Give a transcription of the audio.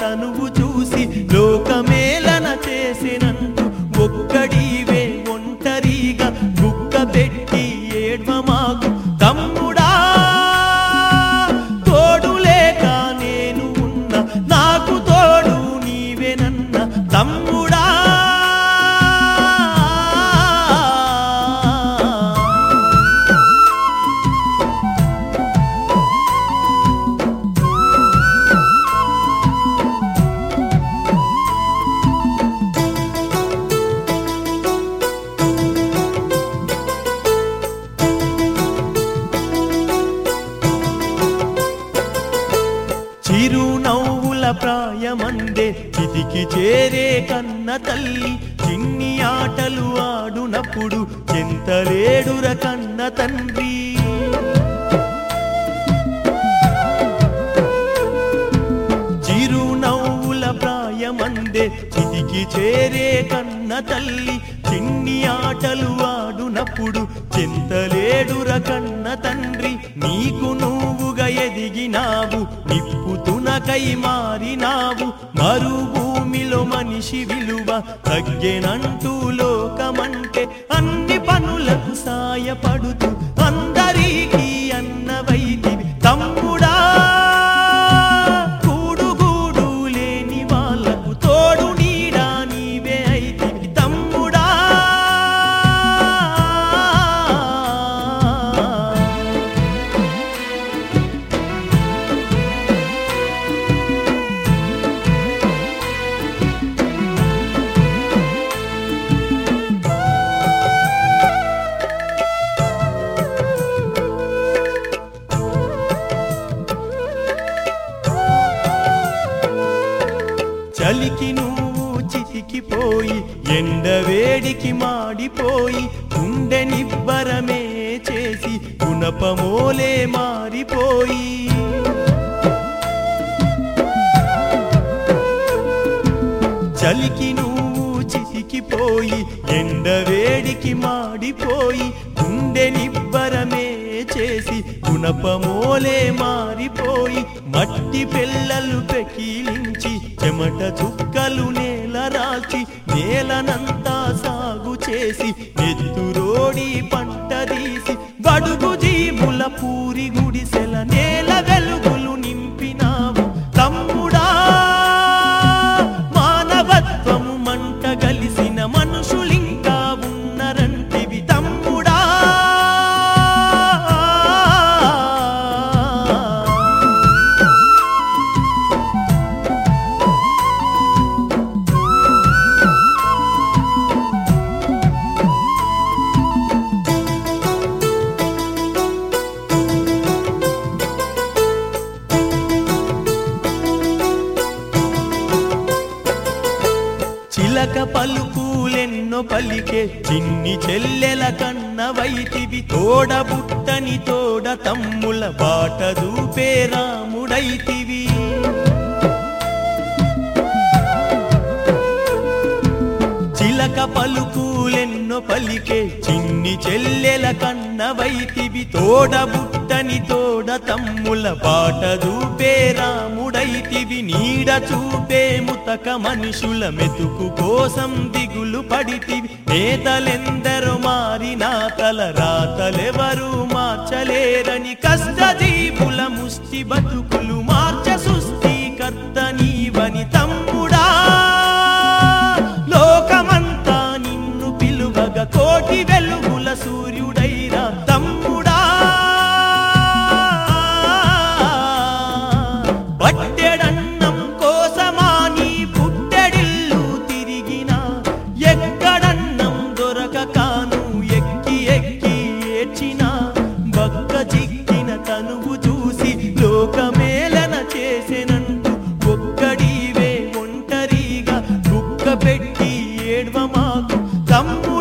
తనువు చూసి లోకమేలన చేసినందు ఒక్కడివే ఒంటరిగా గుక్క పెట్టి ఏడ్వ మాకు తమ్ముడా తోడు లేక నేను ఉన్నా నాకు తోడు నీవేనన్న తమ్ముడా చిరునవ్వుల ప్రాయమందే చితికి చేరే కన్న తల్లి చిన్ని ఆటలు ఆడునప్పుడు చింతలేడుర కన్న తండ్రి చిరునవ్వుల ప్రాయమందే చితికి చేరే కన్న తల్లి చిన్ని ఆటలు ఆడునప్పుడు చింతలేడుర కన్న తండ్రి నీకు నువ్వుగా ఎదిగినావు నిప్పు తునకై మారినావు మరుభూమిలో మనిషి విలువ తగ్గెనంటూ లోకమంటే అన్ని పనులకు సాయపడుతూ అందరికీ అన్నవైతివి తమ్ముడా కూడు గూడు లేని వాళ్ళకు తోడు నీడా నీవే అయితివి తమ్ముడా చలికి నువ్వు చితికిపోయి ఎండవేడికి మాడిపోయి గుండె నిబ్బరమే చేసి గుణపమోలే మారిపోయి చలికి నువ్వు చితికిపోయి ఎండవేడికి మాడిపోయి గుండె నిబ్బరమే చేసి గుణపమోలే మారిపోయి మట్టి పిల్లలు పెకీలించి చెమట చుక్కలు నేల రాల్చి నేలనంతా సాగు చేసి నెత్తురోడి పంట తీసి బడుగు జీవుల పూరి గుడిసెల నేల వెలుగులు నింపినావు తమ్ముడా మానవత్వము మంట గలిసిన మనుషులింకా ఉన్నరంటివి తమ్ముడా చిలక పలుకులెన్నో పలికే చిన్ని చెల్లెల కన్న వైతివి తోడ బుట్టని తోడ తమ్ముల బాట దూపే రాముడైతివి చిలక పలుకులెన్నో పలికే చిన్ని చెల్లెల కన్న వైతివి తోడ బుట్టని తోడ తమ్ముల పాట దూపే రాముడైతివి నీడ చూపే ముతక మనుషుల మెతుకు కోసం దిగులు పడితివి నేతలెందరో మారినా తల రాతలెవరు మార్చలేరని కష్టజీవుల ముష్టి బతుకులు మార్చ సృష్టికర్త నీవని తమ్ముడా లోకమంతా నిన్ను పిలువగా కోటి వెలుగుల సూర్యుడైరా తమ్ముడా పట్టెడన్నం కోసమా నీ పుట్టెడిల్లు తిరిగినా ఎక్కడన్నం దొరకకాను ఎక్కి ఎక్కి ఏడ్చినా బక్క చిక్కిన తనువు చూసి లోకమేలన చేసెనంటూ ఒక్కడివే ఒంటరిగా కుక్క పెట్టి ఏడ్వ మాకు తమ్ముడా